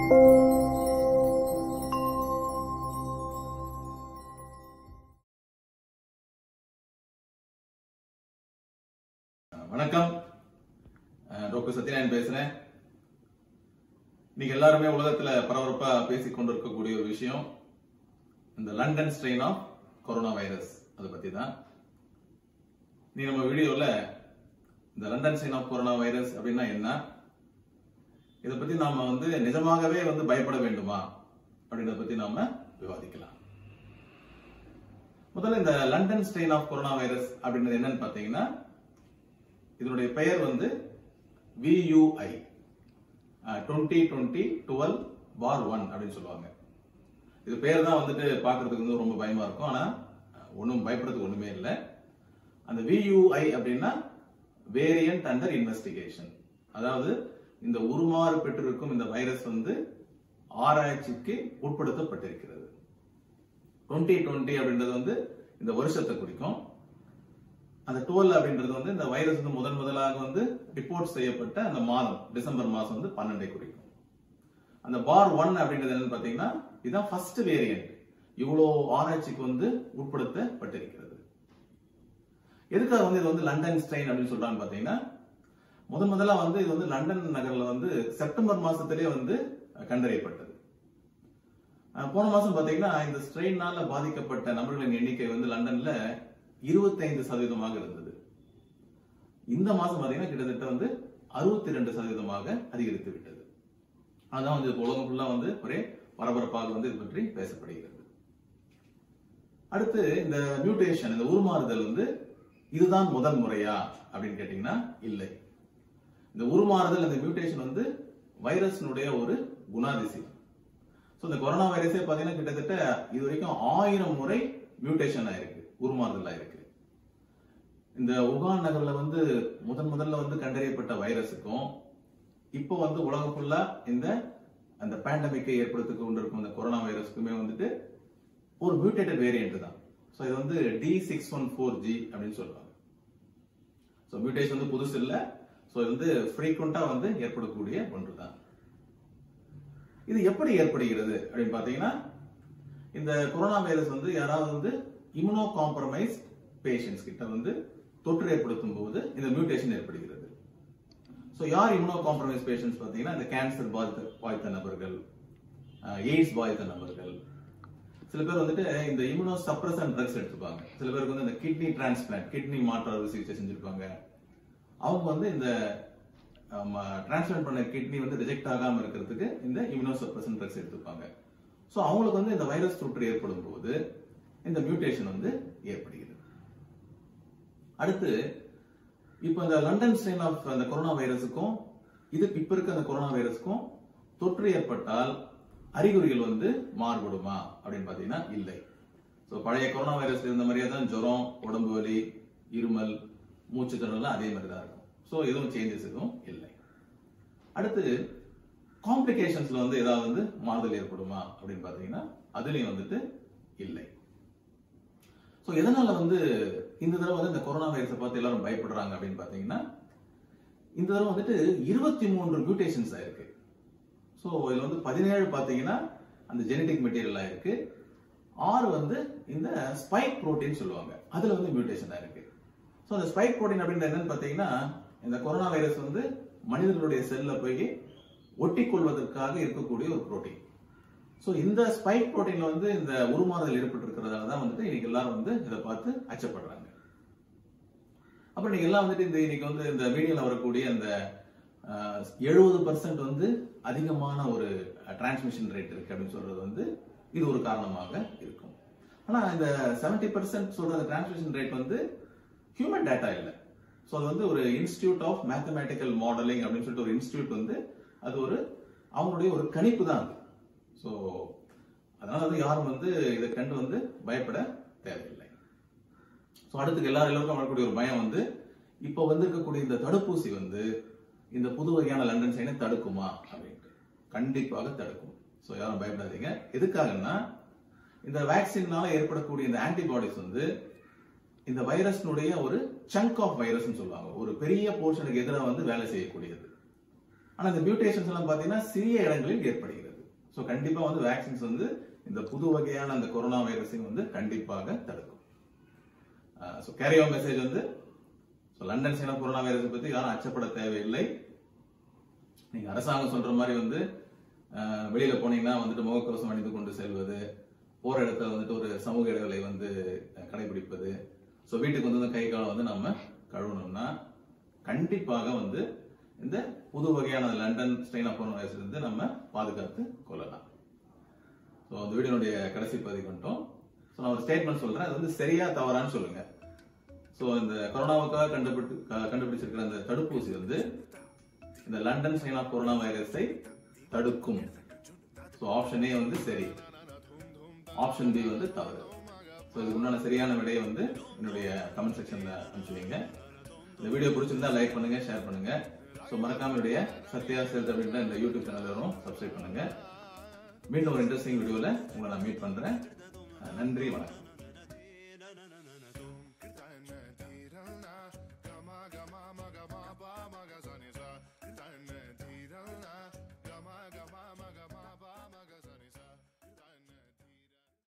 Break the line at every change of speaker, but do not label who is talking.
வணக்கம் அஹ் டாக்டர் சத்யநாராயண் பேசுறேன் இன்னைக்கு எல்லாருமே உலகத்துல பரபரப்பா பேசிக் கொண்டிருக்கக்கூடிய ஒரு விஷயம் இந்த London strain of corona virus அதை பத்தி தான் நீ நம்ம வீடியோல இந்த London strain of corona virus அப்படின்னா என்ன இதை பத்தி நாம வந்து நிஜமாகவே வந்து பயப்பட வேண்டுமா அப்படின்றத பத்தி நாம விவாதிக்கலாம் முதல்ல இந்த London strain of corona virus அப்படின்றது என்னன்னு பாத்தீங்கன்னா இதனுடைய பெயர் வந்து VUI twenty twenty twelve bar one அப்படின்னு சொல்லுவாங்க இது பேர் தான் வந்துட்டு பார்க்கிறதுக்கு வந்து ரொம்ப பயமா இருக்கும் ஆனா ஒன்றும் பயப்படுறதுக்கு ஒண்ணுமே இல்லை அந்த வியூஐ அப்படின்னா வேரியன்ட் அண்டர் இன்வெஸ்டிகேஷன் அதாவது இந்த உருமாறு பெற்றிருக்கும் இந்த வைரஸ் வந்து ஆராய்ச்சிக்கு உட்படுத்தப்பட்டிருக்கிறது டுவெண்ட்டி டுவெண்ட்டி அப்படின்றது வந்து இந்த வருஷத்தை குறிக்கும் அந்த டுவெல் அப்படின்றது வந்து இந்த வைரஸ் வந்து முதன் முதலாக வந்து ரிப்போர்ட் செய்யப்பட்ட அந்த மாதம் டிசம்பர் மாசம் வந்து பன்னெண்டை குறிக்கும் அந்த பார் ஒன் அப்படின்றது என்னன்னு பாத்தீங்கன்னா இதுதான் ஃபர்ஸ்ட் வேரியன்ட் இவ்வளோ ஆராய்ச்சிக்கு வந்து உட்படுத்தப்பட்டிருக்கிறது எதுக்காக வந்து இது வந்து லண்டன் ஸ்ட்ரெயின் அப்படின்னு சொல்றான்னு பாத்தீங்கன்னா முதன் முதலா வந்து இது வந்து லண்டன் நகர்ல வந்து செப்டம்பர் மாசத்திலே வந்து கண்டறியப்பட்டது அஹ் போன மாசம் பாத்தீங்கன்னா இந்த ஸ்ட்ரெயினால பாதிக்கப்பட்ட நபர்களின் எண்ணிக்கை வந்து லண்டன்ல இருபத்தைந்து சதவீதமாக இருந்தது இந்த மாசம் பாத்தீங்கன்னா கிட்டத்தட்ட வந்து அறுபத்தி ரெண்டு சதவீதமாக அதிகரித்து விட்டது அதான் வந்து இப்ப உலகம் ஃபுல்லா வந்து ஒரே பரபரப்பாக வந்து இது பற்றி பேசப்படுகிறது அடுத்து இந்த மியூட்டேஷன் இந்த உருமாறுதல் வந்து இதுதான் முதல் முறையா அப்படின்னு கேட்டீங்கன்னா இல்லை இந்த உருமாறுதல் இந்த மியூட்டேஷன் வந்து வைரஸினுடைய ஒரு குணாதிசயம் ஸோ இந்த கொரோனா வைரஸே பார்த்தீங்கன்னா கிட்டத்தட்ட இது வரைக்கும் ஆயிரம் முறை மியூட்டேஷன் ஆயிருக்கு உருமாறுதல் ஆயிருக்கு இந்த உகான் நகர்ல வந்து முதன் முதல்ல வந்து கண்டறியப்பட்ட வைரஸுக்கும் இப்போ வந்து உலகம் ஃபுல்லா இந்த அந்த பேண்டமிக்கை ஏற்படுத்தி கொண்டிருக்கும் இந்த கொரோனா வைரஸுக்குமே வந்துட்டு ஒரு மியூட்டேட்டட் வேரியன்ட் தான் ஸோ இது வந்து D six one four G அப்படின்னு சொல்லுவாங்க ஸோ மியூட்டேஷன் வந்து புதுசு இல்லை ஸோ இது வந்து ஃப்ரீக்வெண்டா வந்து ஏற்படக்கூடிய ஒன்று தான் இது எப்படி ஏற்படுகிறது அப்படின்னு பாத்தீங்கன்னா இந்த கொரோனா வைரஸ் வந்து யாராவது வந்து இம்யூனோ காம்ப்ரமைஸ்ட் பேஷண்ட்ஸ் கிட்ட வந்து தொற்று ஏற்படுத்தும் போது இந்த மியூட்டேஷன் ஏற்படுகிறது ஸோ யார் இம்யூனோ காம்ப்ரமைஸ் பேஷண்ட்ஸ் பார்த்தீங்கன்னா இந்த கேன்சர் பாதித்த பாதித்த நபர்கள் எய்ட்ஸ் பாதித்த நபர்கள் சில பேர் வந்துட்டு இந்த இம்யூனோ சப்ரசன் ட்ரக்ஸ் எடுத்துப்பாங்க சில பேருக்கு வந்து இந்த கிட்னி டிரான்ஸ்பிளான்ட் கிட்னி மாற்று அறுவை சிகிச்சை செஞ்சிருப்பாங்க அவங்க வந்து இந்த டிரான்ஸ்பிளான்ட் பண்ண கிட்னி வந்து ரிஜெக்ட் ஆகாம இருக்கிறதுக்கு இந்த இம்யூனோ சப்ரசன் ட்ரக்ஸ் எடுத்துப்பாங்க ஸோ அவங்களுக்கு வந்து இந்த வைரஸ் தொற்று ஏற்படும் போது இந்த மியூட்டேஷன் வந்து ஏற்படுகிறது அடுத்து இப்போ இந்த லண்டன் ஸ்ட்ரெயின் ஆஃப் அந்த கொரோனா வைரஸுக்கும் இது இப்ப இருக்க அந்த கொரோனா வைரஸுக்கும் தொற்று ஏற்பட்டால் அறிகுறிகள் வந்து மாறுபடுமா அப்படின்னு பாத்தீங்கன்னா இல்லை ஸோ பழைய கொரோனா வைரஸ் இருந்த மாதிரியே தான் ஜுரம் உடம்பு வலி இருமல் மூச்சு திணறலாம் அதே மாதிரி தான் இருக்கும் ஸோ எதுவும் சேஞ்சஸ் எதுவும் இல்லை அடுத்து காம்ப்ளிகேஷன்ஸ்ல வந்து ஏதாவது வந்து மாறுதல் ஏற்படுமா அப்படின்னு பாத்தீங்கன்னா அதுலயும் வந்துட்டு இல்லை ஸோ எதனால வந்து இந்த தடவை வந்து இந்த கொரோனா வைரஸை பார்த்து எல்லாரும் பயப்படுறாங்க அப்படின்னு பாத்தீங்கன்னா இந்த தடவை வந்துட்டு இருபத்தி மூன்று மியூட்டேஷன்ஸ் ஆயிருக்கு ஸோ இதுல வந்து பதினேழு பாத்தீங்கன்னா அந்த ஜெனடிக் மெட்டீரியல் ஆயிருக்கு ஆறு வந்து இந்த ஸ்பைக் புரோட்டீன் சொல்லுவாங்க அதுல வந்து மியூட்டேஷன் ஆயிருக்கு ஸோ அந்த ஸ்பைக் புரோட்டீன் அப்படின்றது என்னன்னு பாத்தீங்கன்னா இந்த கொரோனா வைரஸ் வந்து மனிதர்களுடைய செல்ல போய் ஒட்டி கொள்வதற்காக இருக்கக்கூடிய ஒரு புரோட்டீன் ஸோ இந்த ஸ்பைக் புரோட்டீன்ல வந்து இந்த உருமாறுதல் ஏற்பட்டிருக்கிறதால தான் வந்துட்டு இன்னைக்கு எல்லாரும் வந்து இதை பார்த்து அச்சப்படுறாங்க அப்புறம் நீங்க எல்லாம் வந்துட்டு இந்த இன்னைக்கு வந்து இந்த மீடியால வரக்கூடிய அந்த எழுபது பர்சன்ட் வந்து அதிகமான ஒரு டிரான்ஸ்மிஷன் ரேட் இருக்கு அப்படின்னு சொல்றது வந்து இது ஒரு காரணமாக இருக்கும் ஆனா இந்த செவன்டி பர்சன்ட் சொல்ற டிரான்ஸ்மிஷன் ரேட் வந்து ஹியூமன் டேட்டா இல்லை ஸோ அது வந்து ஒரு இன்ஸ்டிடியூட் ஆஃப் மேத்தமேட்டிக்கல் மாடலிங் அப்படின்னு சொல்லிட்டு ஒரு இன்ஸ்டிடியூட் வந்து அது ஒரு அவங்களுடைய ஒரு கணிப்பு தான் அது ஸோ அதனால வந்து யாரும் வந்து இதை கண்டு வந்து பயப்பட தேவையில்லை ஸோ அடுத்துக்கு எல்லாரும் எல்லோருக்கும் வரக்கூடிய ஒரு பயம் வந்து இப்போ வந்திருக்கக்கூடிய இந்த தடுப்பூசி வந்து இந்த புது வகையான லண்டன் சைனை தடுக்குமா அப்படின்ட்டு கண்டிப்பாக தடுக்கும் ஸோ யாரும் பயப்படாதீங்க எதுக்காகன்னா இந்த வேக்சின்னால ஏற்படக்கூடிய இந்த ஆன்டிபாடிஸ் வந்து இந்த வைரஸ்னுடைய ஒரு சங்க் ஆஃப் வைரஸ்னு சொல்லுவாங்க ஒரு பெரிய போர்ஷனுக்கு எதிராக வந்து வேலை செய்யக்கூடியது ஆனா இந்த மியூட்டேஷன்ஸ் எல்லாம் பாத்தீங்கன்னா சிறிய இடங்களில் ஏற்படுகிறது ஸோ கண்டிப்பா வந்து வேக்சின்ஸ் வந்து இந்த புது வகையான அந்த கொரோனா வைரஸையும் வந்து கண்டிப்பாக தடுக்கும் ஸோ கேரி மெசேஜ் வந்து ஸோ லண்டன் சைனா கொரோனா வைரஸை பத்தி யாரும் அச்சப்பட தேவையில்லை நீங்க அரசாங்கம் சொல்ற மாதிரி வந்து அஹ், வெளியில போனீங்கன்னா வந்துட்டு முகக்கவசம் அணிந்து கொண்டு செல்வது போற இடத்துல வந்துட்டு ஒரு சமூக இடைவெளி வந்து அஹ், கடைபிடிப்பது ஸோ வீட்டுக்கு வந்து இந்த கை காலை வந்து நம்ம கழுவணும்னா கண்டிப்பாக வந்து இந்த புது வகையான London strain of corona virus இருந்து நம்ம பாதுகாத்து கொள்ளலாம் ஸோ அந்த வீடியோனுடைய கடைசி பகுதி வந்துட்டோம் ஸோ நான் ஒரு ஸ்டேட்மெண்ட் சொல்றேன் அது வந்து சரியா தவறான்னு சொல்லுங்க ஸோ இந்த கொரோனாவுக்காக கண்டுபிடி க- கண்டுபிடிச்சிருக்கிற அந்த தடுப்பூசி வந்து இந்த லண்டன் ஸ்ட்ரெயின் ஆஃப் கொரோனா வைரஸை தடுக்கும் ஸோ ஆப்ஷன் ஏ வந்து சரி ஆப்ஷன் பி வந்து தவறு ஸோ இதுக்கு உண்டான சரியான விடையை வந்து என்னுடைய கமெண்ட் செக்ஷன்ல அனுப்பிச்சுவீங்க இந்த வீடியோ பிடிச்சிருந்தா லைக் பண்ணுங்க ஷேர் பண்ணுங்க ஸோ மறக்காம என்னுடைய சத்யா சேல்ஸ் அப்படின்ற இந்த யூடியூப் சேனல் வரும் சப்ஸ்கிரைப் பண்ணுங்க மீண்டும் ஒரு இன்ட்ரெஸ்டிங் வீடியோல உங்களை நான் மீட் பண்றேன் அஹ் நன்றி வணக்கம்